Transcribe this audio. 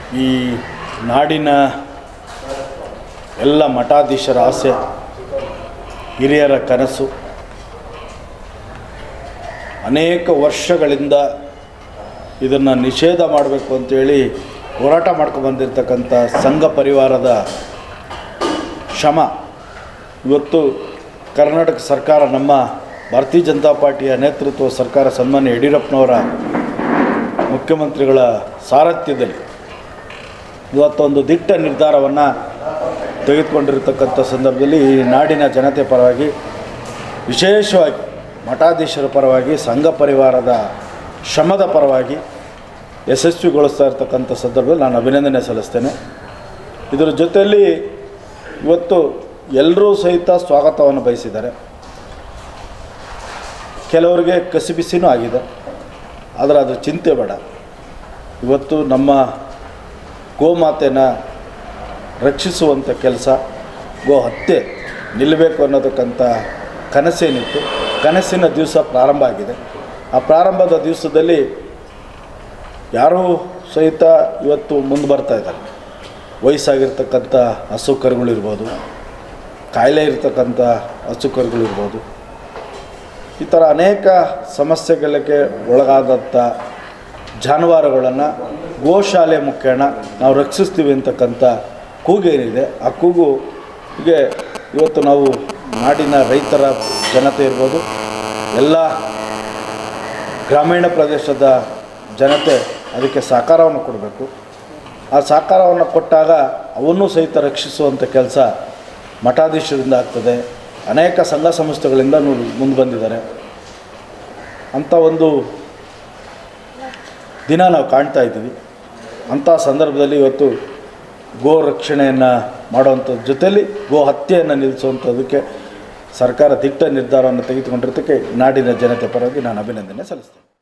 ಈ ನಾಡಿನ ಎಲ್ಲ ಮಠಾಧೀಶರ ಆಸೆ ಹಿರಿಯರ ಕನಸು ಅನೇಕ ವರ್ಷಗಳಿಂದ ಇದನ್ನು ನಿಷೇಧ ಮಾಡಬೇಕು ಅಂತೇಳಿ ಹೋರಾಟ ಮಾಡ್ಕೊಂಬಂದಿರ್ತಕ್ಕಂಥ ಸಂಘ ಪರಿವಾರದ ಶ್ರಮ ಇವತ್ತು ಕರ್ನಾಟಕ ಸರ್ಕಾರ ನಮ್ಮ ಭಾರತೀಯ ಜನತಾ ಪಾರ್ಟಿಯ ನೇತೃತ್ವ ಸರ್ಕಾರ ಸನ್ಮಾನ್ಯ ಯಡಿಯೂರಪ್ಪನವರ ಮುಖ್ಯಮಂತ್ರಿಗಳ ಸಾರಥ್ಯದಲ್ಲಿ ಇವತ್ತೊಂದು ದಿಟ್ಟ ನಿರ್ಧಾರವನ್ನು ತೆಗೆದುಕೊಂಡಿರ್ತಕ್ಕಂಥ ಸಂದರ್ಭದಲ್ಲಿ ಈ ನಾಡಿನ ಜನತೆ ಪರವಾಗಿ ವಿಶೇಷವಾಗಿ ಮಠಾಧೀಶರ ಪರವಾಗಿ ಸಂಘ ಪರಿವಾರದ ಶ್ರಮದ ಪರವಾಗಿ ಯಶಸ್ವಿಗೊಳಿಸ್ತಾ ಇರ್ತಕ್ಕಂಥ ಸಂದರ್ಭದಲ್ಲಿ ನಾನು ಅಭಿನಂದನೆ ಸಲ್ಲಿಸ್ತೇನೆ ಇದರ ಜೊತೆಯಲ್ಲಿ ಇವತ್ತು ಎಲ್ಲರೂ ಸಹಿತ ಸ್ವಾಗತವನ್ನು ಬಯಸಿದ್ದಾರೆ ಕೆಲವರಿಗೆ ಕಸಿಬಿಸಿನೂ ಆಗಿದೆ ಆದರೆ ಅದು ಚಿಂತೆ ಬೇಡ ಇವತ್ತು ನಮ್ಮ ಗೋಮಾತೆನ ರಕ್ಷಿಸುವಂಥ ಕೆಲಸ ಗೋ ಹತ್ಯೆ ನಿಲ್ಲಬೇಕು ಅನ್ನೋದಕ್ಕಂಥ ಕನಸೇನಿತ್ತು ಕನಸಿನ ದಿವಸ ಪ್ರಾರಂಭ ಆಗಿದೆ ಆ ಪ್ರಾರಂಭದ ದಿವಸದಲ್ಲಿ ಯಾರೂ ಸಹಿತ ಇವತ್ತು ಮುಂದೆ ಬರ್ತಾ ಇದ್ದಾರೆ ವಯಸ್ಸಾಗಿರ್ತಕ್ಕಂಥ ಹಸು ಕರುಗಳಿರ್ಬೋದು ಕಾಯಿಲೆ ಇರ್ತಕ್ಕಂಥ ಹಸು ಕರುಗಳಿರ್ಬೋದು ಈ ಥರ ಅನೇಕ ಸಮಸ್ಯೆಗಳಿಗೆ ಒಳಗಾದಂಥ ಜಾನುವಾರುಗಳನ್ನು ಗೋಶಾಲೆ ಮುಖೇಣ ನಾವು ರಕ್ಷಿಸ್ತೀವಿ ಅಂತಕ್ಕಂಥ ಕೂಗೇನಿದೆ ಆ ಕೂಗುಗೆ ಇವತ್ತು ನಾವು ನಾಡಿನ ರೈತರ ಜನತೆ ಇರ್ಬೋದು ಎಲ್ಲ ಗ್ರಾಮೀಣ ಪ್ರದೇಶದ ಜನತೆ ಅದಕ್ಕೆ ಸಹಕಾರವನ್ನು ಕೊಡಬೇಕು ಆ ಸಹಕಾರವನ್ನು ಕೊಟ್ಟಾಗ ಅವನ್ನೂ ಸಹಿತ ರಕ್ಷಿಸುವಂಥ ಕೆಲಸ ಮಠಾಧೀಶರಿಂದ ಆಗ್ತದೆ ಅನೇಕ ಸಂಘ ಸಂಸ್ಥೆಗಳಿಂದ ಮುಂದೆ ಬಂದಿದ್ದಾರೆ ಅಂಥ ಒಂದು ದಿನ ನಾವು ಕಾಣ್ತಾ ಇದ್ದೀವಿ ಅಂಥ ಸಂದರ್ಭದಲ್ಲಿ ಇವತ್ತು ಗೋ ರಕ್ಷಣೆಯನ್ನು ಮಾಡುವಂಥದ್ದು ಜೊತೆಯಲ್ಲಿ ಗೋ ಹತ್ಯೆಯನ್ನು ನಿಲ್ಲಿಸುವಂಥದ್ದಕ್ಕೆ ಸರ್ಕಾರ ದಿಟ್ಟ ನಿರ್ಧಾರವನ್ನು ತೆಗೆದುಕೊಂಡಿದ್ದಕ್ಕೆ ನಾಡಿನ ಜನತೆ ಪರವಾಗಿ ನಾನು ಅಭಿನಂದನೆ ಸಲ್ಲಿಸ್ತೇನೆ